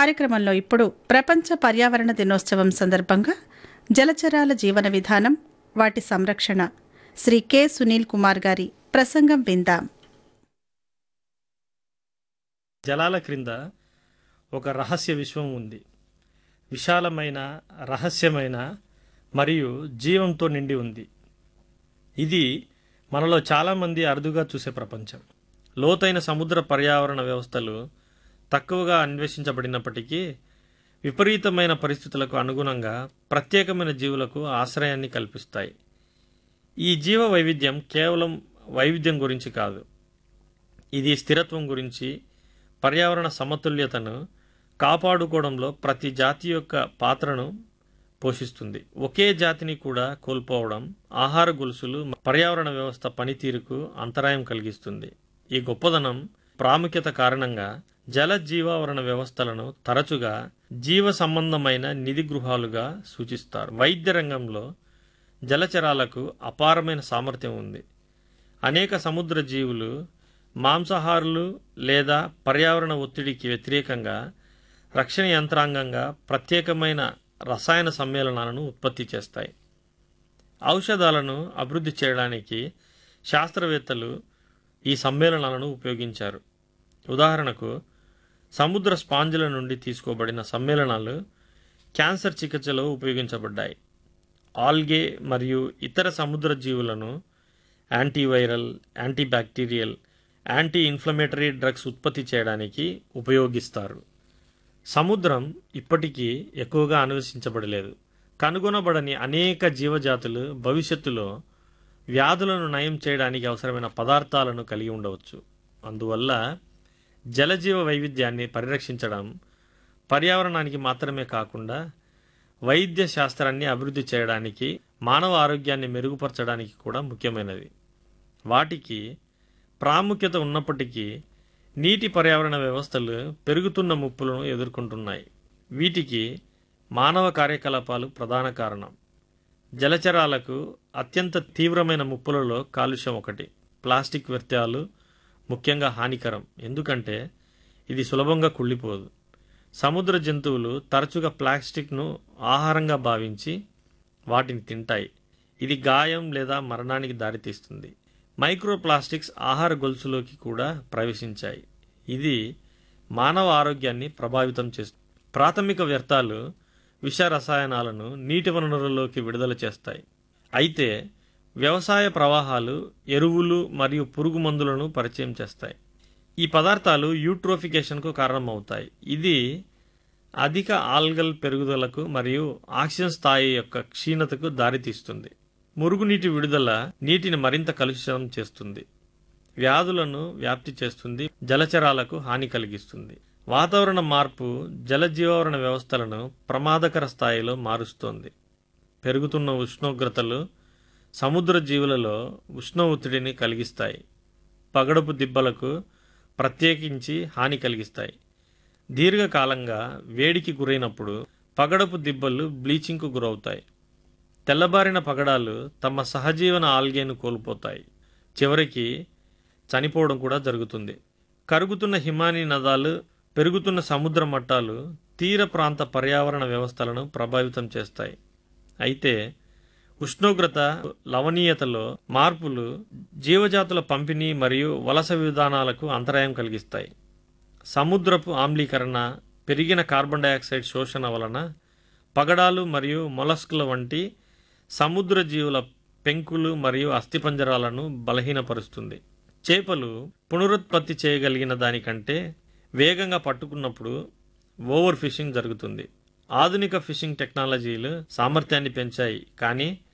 కార్యక్రమంలో ఇప్పుడు ప్రపంచ పర్యావరణ దినోత్సవం సందర్భంగా జలచరాల జీవన విధానం వాటి సంరక్షణ శ్రీ కె సునీల్ కుమార్ గారి ప్రసంగం విందాం జలాల క్రింద ఒక రహస్య విశ్వం ఉంది విశాలమైన రహస్యమైన మరియు జీవంతో నిండి ఉంది ఇది మనలో చాలామంది అరుదుగా చూసే ప్రపంచం లోతైన సముద్ర పర్యావరణ వ్యవస్థలు తక్కువగా అన్వేషించబడినప్పటికీ విపరీతమైన పరిస్థితులకు అనుగుణంగా ప్రత్యేకమైన జీవులకు ఆశ్రయాన్ని కల్పిస్తాయి ఈ జీవ వైవిధ్యం కేవలం వైవిధ్యం గురించి కాదు ఇది స్థిరత్వం గురించి పర్యావరణ సమతుల్యతను కాపాడుకోవడంలో ప్రతి జాతి యొక్క పాత్రను పోషిస్తుంది ఒకే జాతిని కూడా కోల్పోవడం ఆహార గొలుసులు పర్యావరణ వ్యవస్థ పనితీరుకు అంతరాయం కలిగిస్తుంది ఈ గొప్పదనం ప్రాముఖ్యత కారణంగా జల జీవావరణ వ్యవస్థలను తరచుగా జీవ సంబంధమైన నిధి గృహాలుగా సూచిస్తారు వైద్య రంగంలో జలచరాలకు అపారమైన సామర్థ్యం ఉంది అనేక సముద్ర జీవులు మాంసాహారులు లేదా పర్యావరణ ఒత్తిడికి వ్యతిరేకంగా రక్షణ యంత్రాంగంగా ప్రత్యేకమైన రసాయన సమ్మేళనాలను ఉత్పత్తి చేస్తాయి ఔషధాలను అభివృద్ధి చేయడానికి శాస్త్రవేత్తలు ఈ సమ్మేళనాలను ఉపయోగించారు ఉదాహరణకు సముద్ర స్పాంజుల నుండి తీసుకోబడిన సమ్మేళనాలు క్యాన్సర్ చికిత్సలో ఉపయోగించబడ్డాయి ఆల్గే మరియు ఇతర సముద్ర జీవులను antiviral antibacterial anti inflammatory drugs ఉత్పత్తి చేయడానికి ఉపయోగిస్తారు సముద్రం ఇప్పటికీ ఎక్కువగా అన్వేషించబడలేదు కనుగొనబడని అనేక జీవజాతులు భవిష్యత్తులో వ్యాధులను నయం చేయడానికి అవసరమైన పదార్థాలను కలిగి ఉండవచ్చు అందువల్ల జలజీవ వైవిధ్యాన్ని పరిరక్షించడం పర్యావరణానికి మాత్రమే కాకుండా వైద్య శాస్త్రాన్ని అభివృద్ధి చేయడానికి మానవ ఆరోగ్యాన్ని మెరుగుపరచడానికి కూడా ముఖ్యమైనది వాటికి ప్రాముఖ్యత ఉన్నప్పటికీ నీటి పర్యావరణ వ్యవస్థలు పెరుగుతున్న ముప్పులను ఎదుర్కొంటున్నాయి వీటికి మానవ కార్యకలాపాలు ప్రధాన కారణం జలచరాలకు అత్యంత తీవ్రమైన ముప్పులలో కాలుష్యం ఒకటి ప్లాస్టిక్ వ్యర్థాలు ముఖ్యంగా హానికరం ఎందుకంటే ఇది సులభంగా కుళ్ళిపోదు సముద్ర జంతువులు తరచుగా ప్లాస్టిక్ను ఆహారంగా భావించి వాటిని తింటాయి ఇది గాయం లేదా మరణానికి దారితీస్తుంది మైక్రోప్లాస్టిక్స్ ఆహార గొలుసులోకి కూడా ప్రవేశించాయి ఇది మానవ ఆరోగ్యాన్ని ప్రభావితం చేస్తుంది ప్రాథమిక వ్యర్థాలు విష రసాయనాలను నీటి వనరులలోకి విడుదల చేస్తాయి అయితే వ్యవసాయ ప్రవాహాలు ఎరువులు మరియు పురుగు మందులను పరిచయం చేస్తాయి ఈ పదార్థాలు యూట్రోఫికేషన్కు కారణమవుతాయి ఇది అధిక ఆల్గల్ పెరుగుదలకు మరియు ఆక్సిజన్ స్థాయి యొక్క క్షీణతకు దారితీస్తుంది మురుగునీటి విడుదల నీటిని మరింత కలుషితం చేస్తుంది వ్యాధులను వ్యాప్తి చేస్తుంది జలచరాలకు హాని కలిగిస్తుంది వాతావరణ మార్పు జలజీవావరణ వ్యవస్థలను ప్రమాదకర స్థాయిలో మారుస్తోంది పెరుగుతున్న ఉష్ణోగ్రతలు సముద్ర జీవులలో ఉష్ణ ఒత్తిడిని కలిగిస్తాయి పగడపు దిబ్బలకు ప్రత్యేకించి హాని కలిగిస్తాయి దీర్ఘకాలంగా వేడికి గురైనప్పుడు పగడపు దిబ్బలు బ్లీచింగ్కు గురవుతాయి తెల్లబారిన పగడాలు తమ సహజీవన ఆల్గేను కోల్పోతాయి చివరికి చనిపోవడం కూడా జరుగుతుంది కరుగుతున్న హిమానీ నదాలు పెరుగుతున్న సముద్ర మట్టాలు తీర ప్రాంత పర్యావరణ వ్యవస్థలను ప్రభావితం చేస్తాయి అయితే ఉష్ణోగ్రత లవణీయతలో మార్పులు జీవజాతుల పంపిణీ మరియు వలస విధానాలకు అంతరాయం కలిగిస్తాయి సముద్రపు ఆమ్లీకరణ పెరిగిన కార్బన్ డయాక్సైడ్ శోషణ వలన పగడాలు మరియు మొలస్కుల వంటి సముద్ర జీవుల పెంకులు మరియు అస్థిపంజరాలను బలహీనపరుస్తుంది చేపలు పునరుత్పత్తి చేయగలిగిన దానికంటే వేగంగా పట్టుకున్నప్పుడు ఓవర్ ఫిషింగ్ జరుగుతుంది ఆధునిక ఫిషింగ్ టెక్నాలజీలు సామర్థ్యాన్ని పెంచాయి కానీ